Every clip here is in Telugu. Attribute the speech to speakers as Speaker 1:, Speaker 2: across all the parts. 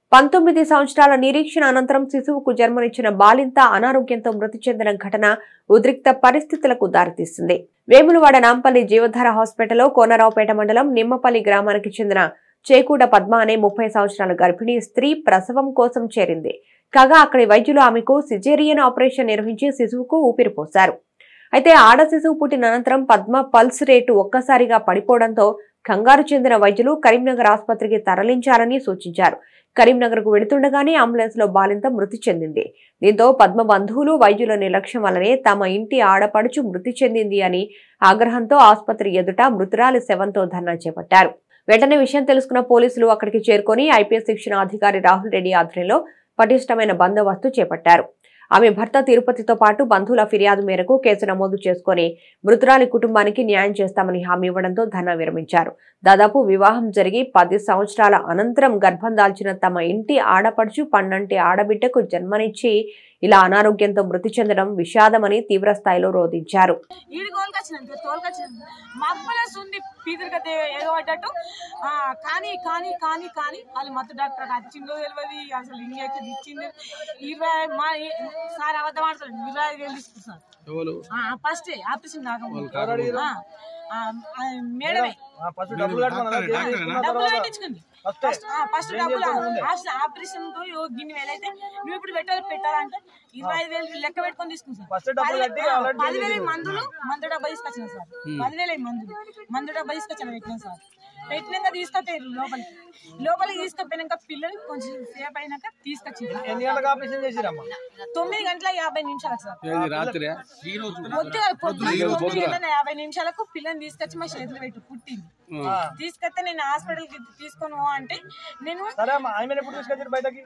Speaker 1: పంతొమ్మిది సంవత్సరాల నిరీక్షణ అనంతరం శిశువుకు జన్మనిచ్చిన బాలింత అనారోగ్యంతో మృతి చెందిన ఘటన ఉద్రిక్త పరిస్థితులకు దారితీస్తుంది వేములవాడ నాంపల్లి జీవధార హాస్పిటల్లో కోనరావుపేట మండలం నిమ్మపల్లి గ్రామానికి చెందిన చేకూడ పద్మ అనే ముప్పై సంవత్సరాల గర్భిణీ స్త్రీ ప్రసవం కోసం చేరింది కాగా అక్కడి వైద్యులు ఆమెకు సిజేరియన్ ఆపరేషన్ నిర్వహించి శిశువుకు ఊపిరిపోశారు అయితే ఆడ శిశువు పుట్టిన అనంతరం పద్మ పల్స్ రేటు ఒక్కసారిగా పడిపోవడంతో కంగారు చెందిన వైద్యులు కరీంనగర్ ఆసుపత్రికి తరలించాలని సూచించారు కరీంనగర్ కు వెళుతుండగానే అంబులెన్స్ లో బాలింత మృతి చెందింది దీంతో పద్మ బంధువులు వైద్యుల నిర్లక్ష్యం వల్లనే తమ ఇంటి ఆడపడుచు మృతి చెందింది అని ఆగ్రహంతో ఆసుపత్రి ఎదుట మృతురాలి శవంతో ధర్నా చేపట్టారు వెంటనే విషయం తెలుసుకున్న పోలీసులు అక్కడికి చేరుకొని ఐపీఎస్ శిక్షణ అధికారి రాహుల్ రెడ్డి ఆధ్వర్యంలో పటిష్టమైన బందోబస్తు చేపట్టారు ఆమె భర్త తిరుపతితో పాటు బంధువుల ఫిర్యాదు మేరకు కేసు నమోదు చేసుకుని మృతురాలి కుటుంబానికి న్యాయం చేస్తామని హామీ ఇవ్వడంతో ధర్నా విరమించారు దాదాపు వివాహం జరిగి పది సంవత్సరాల అనంతరం గర్భం దాల్చిన తమ ఇంటి ఆడపడుచు పన్నంటి ఆడబిడ్డకు జన్మనిచ్చి ఇలా అనారోగ్యంతో మృతి చెందడం విషాదమని తీవ్ర స్థాయిలో రోధించారు
Speaker 2: ఈడు తోలుకొచ్చినంత తోలుకొచ్చినంత మా అబ్బలస్ ఉంది పీదరిగా ఎగబడ్డట్టు ఆ, కానీ కానీ కానీ కానీ వాళ్ళు మత్తు డాక్టర్ వచ్చిందో తెలియదు అసలు ఇంజక్షన్ ఇచ్చింది ఇరవై మా సార్ అబద్ధం ఆడతాడు ఇరవై ఐదు వేలు తీసుకుంటారు
Speaker 3: ఎవరు
Speaker 2: ఫస్ట్ ఆపరేషన్ కాకముందు ఆ, ఆ, ఆ, మేడమే
Speaker 4: ఫస్ట్ డబ్బులు కట్టమన్నా
Speaker 2: డబ్బులు పెట్టించుకుంది ఫస్ట్ ఆ, ఫస్ట్ డబ్బులు ఫస్ట్ ఆపరేషన్ కు ఓ గిన్నె వేలైతే నువ్వు ఇప్పుడు పెట్టాలి పెట్టాలంటే ఇరవై ఐదు వేలు లెక్క పెట్టుకొని తీసుకుంది
Speaker 4: ఫస్ట్
Speaker 2: సార్
Speaker 4: డబ్బులు
Speaker 2: పది-
Speaker 4: కట్టి
Speaker 2: ఆ,
Speaker 4: already
Speaker 2: పదివేల మందులు మందు డబ్బా తీసుకొచ్చిన సార్ పదివేల మందులు మందు డబ్బా తీసుకొచ్చిన పెట్టినాం సార్ పెట్టినాక తీసుకొచ్చారు లోపలికి లోపలికి తీసుకుపోయినాక పిల్లలు కొంచెం సేపు అయినాక తీసుకొచ్చింది
Speaker 4: ఎన్ని గంటలకు ఆపరేషన్ చేసిరమ్మా
Speaker 2: తొమ్మిది గంటల యాభై నిమిషాలకు సార్
Speaker 3: ఏది రాత్రి
Speaker 2: పొద్దుగా పొద్దున తొమ్మిది గంటల యాభై నిమిషాలకు పిల్లని తీసుకొచ్చి మా చేతులు పెట్టి పుట్టింది తీసుకొస్తే నేను హాస్పిటల్కి తీసుకొని పో అంటే నేను
Speaker 4: సరే అమ్మా ఆమె ఎప్పుడు తీసుకొచ్చారు బయటకి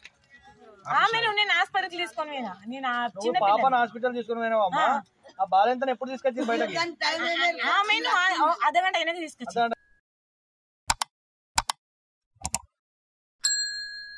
Speaker 2: ఆమెను నేను హాస్పిటల్కి తీసుకొని పోయినా నేను ఆ
Speaker 4: నువ్వు
Speaker 2: చిన్న
Speaker 4: పాపను హాస్పిటల్ తీసుకుని పోయినావా అమ్మా ఆ బాలెంతని ఎప్పుడు తీసుకొచ్చారు బయటకి
Speaker 2: ఆమెను ఆ- అర్ధగంట అయినాక తీసుకొచ్చి